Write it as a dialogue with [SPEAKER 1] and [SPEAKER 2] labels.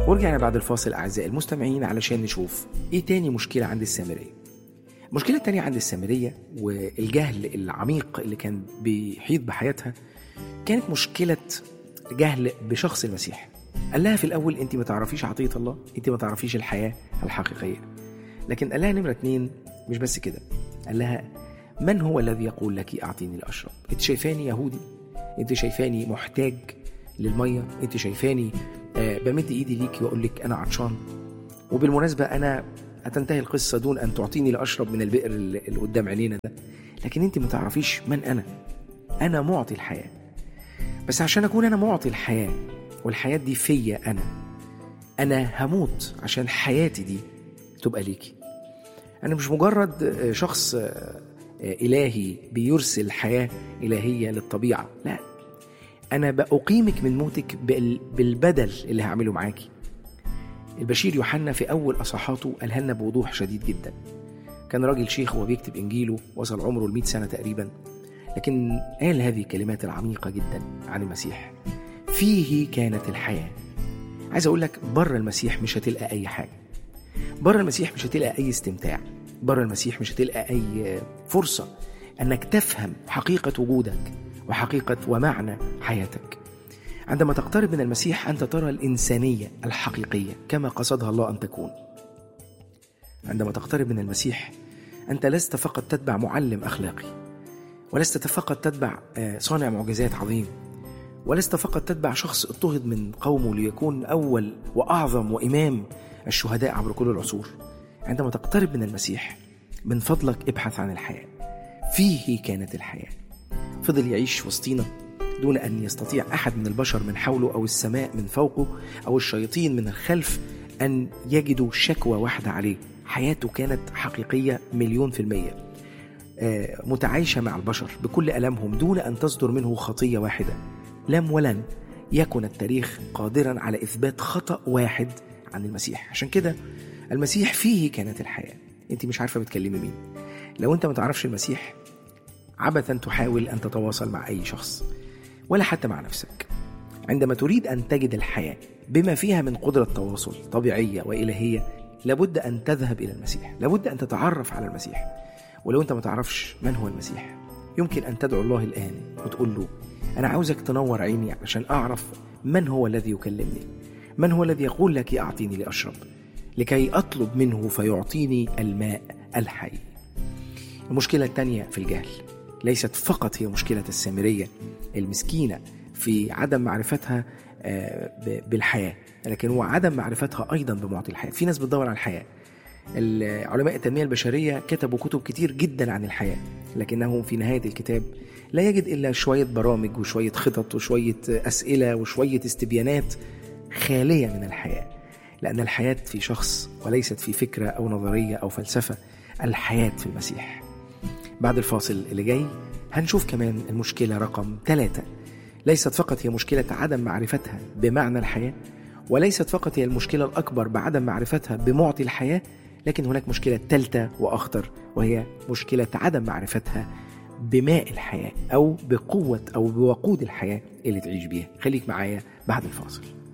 [SPEAKER 1] ورجعنا بعد الفاصل أعزائي المستمعين علشان نشوف إيه تاني مشكلة عند السامرية المشكلة التانية عند السامرية والجهل العميق اللي كان بيحيط بحياتها كانت مشكلة جهل بشخص المسيح قال لها في الأول أنت ما تعرفيش عطية الله أنت ما تعرفيش الحياة الحقيقية لكن قال لها نمرة اتنين مش بس كده قال لها من هو الذي يقول لك أعطيني لأشرب أنت شايفاني يهودي أنت شايفاني محتاج للمية أنت شايفاني آه، بمد إيدي ليكي وأقول لك أنا عطشان وبالمناسبة أنا هتنتهي القصة دون أن تعطيني لأشرب من البئر اللي اللي قدام عينينا ده لكن أنت ما تعرفيش من أنا أنا معطي الحياة بس عشان أكون أنا معطي الحياة والحياة دي فيا أنا أنا هموت عشان حياتي دي تبقى ليكي أنا مش مجرد آه، شخص آه، آه، إلهي بيرسل حياة إلهية للطبيعة لا أنا بأقيمك من موتك بال- بالبدل اللي هعمله معاكي البشير يوحنا في أول أصحاته قالها لنا بوضوح شديد جدا كان راجل شيخ وهو بيكتب إنجيله وصل عمره المئة سنة تقريبا لكن قال هذه الكلمات العميقة جدا عن المسيح فيه كانت الحياة عايز أقول لك بره المسيح مش هتلقى أي حاجة بره المسيح مش هتلقى أي استمتاع بره المسيح مش هتلقى أي فرصة أنك تفهم حقيقة وجودك وحقيقة ومعنى حياتك عندما تقترب من المسيح أنت ترى الإنسانية الحقيقية كما قصدها الله أن تكون عندما تقترب من المسيح أنت لست فقط تتبع معلم أخلاقي ولست فقط تتبع آه، صانع معجزات عظيم ولست فقط تتبع شخص اضطهد من قومه ليكون أول وأعظم وإمام الشهداء عبر كل العصور عندما تقترب من المسيح من فضلك ابحث عن الحياة فيه كانت الحياة فضل يعيش وسطينا دون أن يستطيع أحد من البشر من حوله أو السماء من فوقه أو الشياطين من الخلف أن يجدوا شكوى واحدة عليه حياته كانت حقيقية مليون في المية آه، متعايشة مع البشر بكل ألمهم دون أن تصدر منه خطية واحدة لم ولن يكن التاريخ قادرا على إثبات خطأ واحد عن المسيح عشان كده المسيح فيه كانت الحياة انت مش عارفة بتكلمي مين لو انت ما تعرفش المسيح عبثا تحاول أن تتواصل مع أي شخص ولا حتى مع نفسك عندما تريد أن تجد الحياة بما فيها من قدرة تواصل طبيعية وإلهية لابد أن تذهب إلى المسيح لابد أن تتعرف على المسيح ولو أنت ما تعرفش من هو المسيح يمكن أن تدعو الله الآن وتقول له أنا عاوزك تنور عيني علشان أعرف من هو الذي يكلمني من هو الذي يقول لك أعطيني لأشرب لكي أطلب منه فيعطيني الماء الحي المشكلة الثانية في الجهل ليست فقط هي مشكلة السامرية المسكينة في عدم معرفتها آه، ب- بالحياة لكن هو عدم معرفتها أيضا بمعطي الحياة في ناس بتدور على الحياة علماء التنمية البشرية كتبوا كتب كتير جدا عن الحياة لكنهم في نهاية الكتاب لا يجد إلا شوية برامج وشوية خطط وشوية أسئلة وشوية استبيانات خالية من الحياة لأن الحياة في شخص وليست في فكرة أو نظرية أو فلسفة الحياة في المسيح بعد الفاصل اللي جاي هنشوف كمان المشكلة رقم ثلاثة ليست فقط هي مشكلة عدم معرفتها بمعنى الحياة وليست فقط هي المشكلة الأكبر بعدم معرفتها بمعطي الحياة لكن هناك مشكلة ثالثة وأخطر وهي مشكلة عدم معرفتها بماء الحياة أو بقوة أو بوقود الحياة اللي تعيش بيها خليك معايا بعد الفاصل